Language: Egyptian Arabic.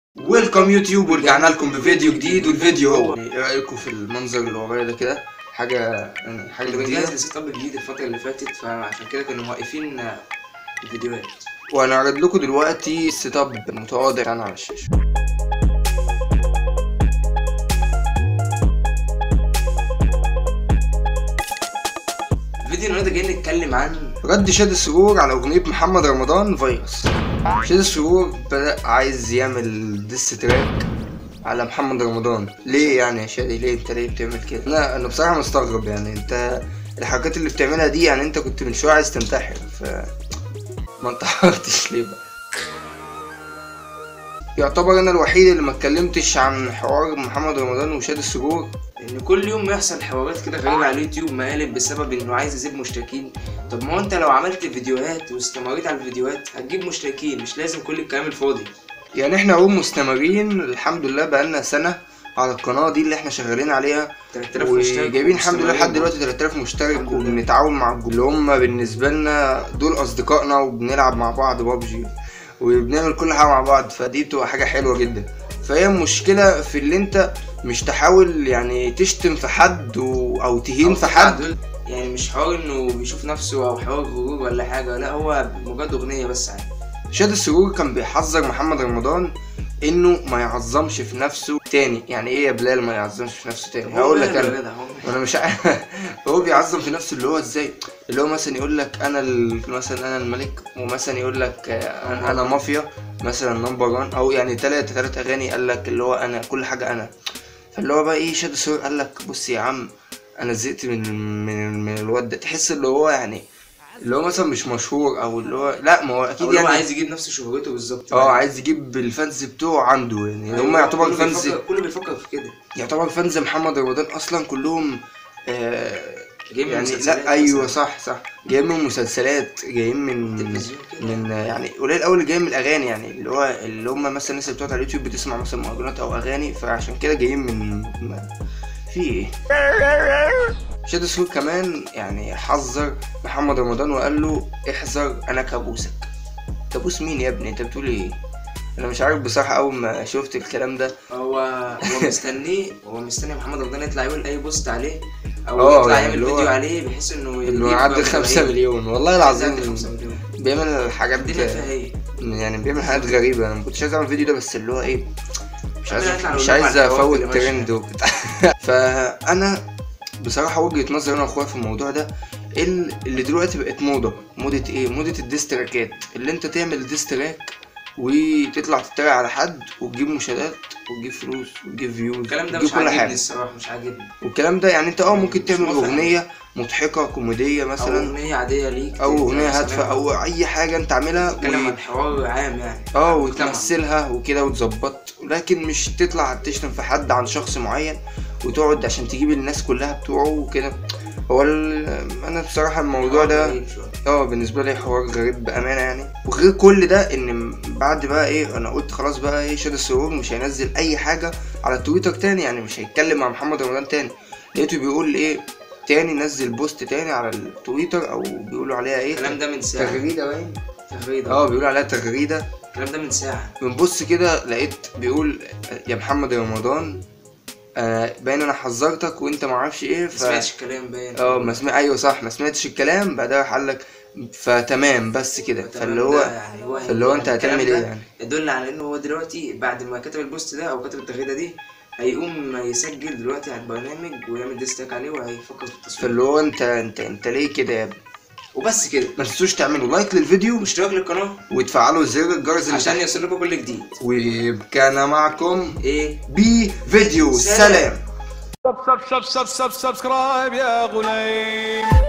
ويلكم يوتيوب ورجعنا لكم بفيديو جديد والفيديو هو ايه رايكم في المنظر اللي ورايا ده كده حاجه يعني حاجه كنا جديده بنجهز لسيت اب جديد الفترة اللي فاتت فعشان كده كانوا موقفين آه، الفيديوهات وانا هعرض لكم دلوقتي السيت اب المتواضع يعني على الشاشه الفيديو النهارده جاي نتكلم عن رد شاد السرور على اغنيه محمد رمضان فيروس شاد السرور بدا عايز يعمل ديس تراك على محمد رمضان ليه يعني يا شادي ليه انت ليه بتعمل كده انا انا بصراحه مستغرب يعني انت الحركات اللي بتعملها دي يعني انت كنت من شويه عايز تنتحر ف ما انتحرتش ليه بقى يعتبر انا الوحيد اللي ما اتكلمتش عن حوار محمد رمضان وشاد السرور ان كل يوم بيحصل حوارات كده غريبة على اليوتيوب مقالب بسبب انه عايز يجيب مشتركين طب ما هو انت لو عملت فيديوهات واستمريت على الفيديوهات هتجيب مشتركين مش لازم كل الكلام الفاضي يعني احنا اهو مستمرين الحمد لله بقالنا سنه على القناه دي اللي احنا شغالين عليها 3000 مشترك وجايبين الحمد لله لحد ومستمرين. دلوقتي 3000 مشترك الحمد لله. وبنتعاون مع الجو- اللي هم بالنسبه لنا دول اصدقائنا وبنلعب مع بعض بابجي وبنعمل كل حاجه مع بعض فدي بتبقى حاجه حلوه جدا فهي المشكله في اللي انت مش تحاول يعني تشتم في حد و... او تهين أو في تطلع حد دول- يعني مش حوار انه بيشوف نفسه او حوار غرور ولا حاجة لا هو مجرد اغنية بس عادي شاد السرور كان بيحذر محمد رمضان انه ما يعظمش في نفسه تاني يعني ايه يا بلال ما يعظمش في نفسه تاني هقول لك ماله انا يا جدع، هو- انا مش عارف هو بيعظم في نفسه اللي هو ازاي اللي هو مثلا يقول لك انا ال... مثلا انا الملك ومثلا يقول لك آه، انا أنا مافيا مثلا نمبر 1 او يعني ثلاثة ثلاث اغاني قال لك اللي هو انا كل حاجه انا فاللي هو بقى ايه شاد السرور قال لك بص يا عم انا زهقت من من من الواد ده تحس اللي هو يعني اللي هو مثلا مش مشهور او اللي هو لا ما هو أو اكيد اللي هو يعني عايز يجيب نفس شهرته بالظبط اه عايز يجيب الفانز بتوعه عنده يعني هم أيوة، يعتبر كله فانز بيفكر- كله بيفكر في كده يعتبر فانز محمد رمضان اصلا كلهم آه جاي من يعني مسلسلات لا ايوه مثلاً. صح صح جايين من مسلسلات جايين من تلفزيون كده. من يعني قليل قوي اللي جاي من الاغاني يعني اللي هو اللي هم مثلا الناس اللي بتقعد على اليوتيوب بتسمع مثلا مهرجانات او اغاني فعشان كده جايين من ما- في ايه شاد السرور كمان يعني حذر محمد رمضان وقال له احذر انا كابوسك كابوس مين يا ابني انت بتقول ايه انا مش عارف بصراحه اول ما شفت الكلام ده هو هو مستنيه هو مستني محمد رمضان يطلع يقول اي بوست عليه او اه، يطلع يعني يعمل اللي هو- فيديو عليه بحيث انه انه يجيب يعدي 5 ملايين. مليون والله عايز العظيم يعدي 5 مليون بيعمل حاجات الدنيا فيها ايه يعني بيعمل حاجات غريبة أنا ما كنتش عايز أعمل فيديو ده بس اللي هو إيه مش عايز ربنا يطلع مش نقول لكم عايز على الحوارات أفوت اللي ماشية. ترند وبتاع فأنا بصراحة وجهة نظري أنا وأخويا في الموضوع ده ال- اللي دلوقتي بقت موضة موضة إيه؟ موضة الديستراكات اللي أنت تعمل ديستراك وتطلع تتريق على حد وتجيب مشاهدات وتجيب فلوس وتجيب فيوز الكلام ده وتجيب مش كل عاجبني حاجة الصراحه مش عاجبني والكلام ده يعني أنت أه ممكن مش تعمل موافق. أغنية مضحكة كوميدية او مثلا اغنيه عاديه ليك أو تبقى أغنية مثلاً هادفة أو أي حاجة أنت عاملها تتكلم و- عن حوار عام يعني اه مجتمع. وتمثلها وكده وتظبط لكن مش تطلع تشتم في حد عن شخص معين وتقعد عشان تجيب الناس كلها بتوعه وكده هو ال- انا بصراحه الموضوع ده غريب شوية. اه بالنسبه لي حوار غريب بامانه يعني وغير كل ده ان بعد بقى ايه انا قلت خلاص بقى ايه شاد السرور مش هينزل اي حاجه على تويتر تاني يعني مش هيتكلم مع محمد رمضان تاني لقيته بيقول ايه تاني نزل بوست تاني على التويتر او بيقولوا عليها ايه الكلام ده من ساعه تغريده باين تغريده اه بيقولوا عليها تغريده الكلام ده من ساعه بنبص كده لقيت بيقول يا محمد رمضان آه باين انا حذرتك وانت ما اعرفش ايه ما ف سمعتش الكلام باين اه ما سمع ايوه صح ما سمعتش الكلام بعدها راح قال لك فتمام بس كده تمام فاللي ده هو يعني هو فاللي هو انت الكلام هتعمل ده ايه يعني يدل على انه هو دلوقتي بعد ما كتب البوست ده او كتب التغريده دي هيقوم يسجل دلوقتي على البرنامج ويعمل ديستاك عليه وهيفكر في التصوير فاللي هو انت انت انت ليه كده يا ابني وبس كده ما تنسوش تعملوا لايك للفيديو واشتراك للقناه وتفعلوا زر الجرس اللي عشان تحت يوصل لكم كل جديد وكان معكم ايه بفيديو سلام. سلام سب سب سب سب سب سبسكرايب يا غليم